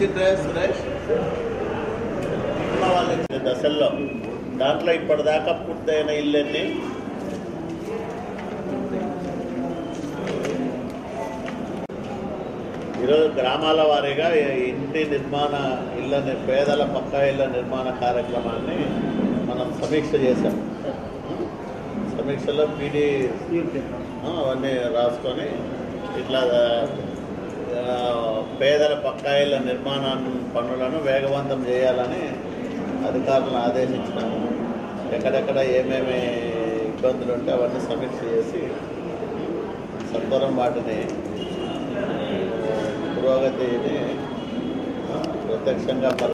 ఇచ్చిండ్రే సురేష్ ఉన్న వాళ్ళు ఇచ్చిన దశల్లో దాంట్లో ఇప్పటిదాకా పూర్తయిన ఇళ్ళన్నీ ఈరోజు గ్రామాల వారీగా ఇంటి నిర్మాణ ఇళ్ళ ని- పేదల పక్కా ఇళ్ళ నిర్మాణ కార్యక్రమాన్ని మనం సమీక్ష చేశాం సమీక్షలో పీడీ అవన్నీ రాసుకొని ఇట్లా ఆ, పేదల పక్కా ఇళ్ళ నిర్మాణ పనులను వేగవంతం చేయాలని అధికారులను ఆదేశించినాము ఎక్కడెక్కడ ఏమేమి ఇబ్బందులు ఉంటే అవన్నీ సమీక్ష చేసి సత్వరం వాటిని పురోగతిని ప్రత్యక్షంగా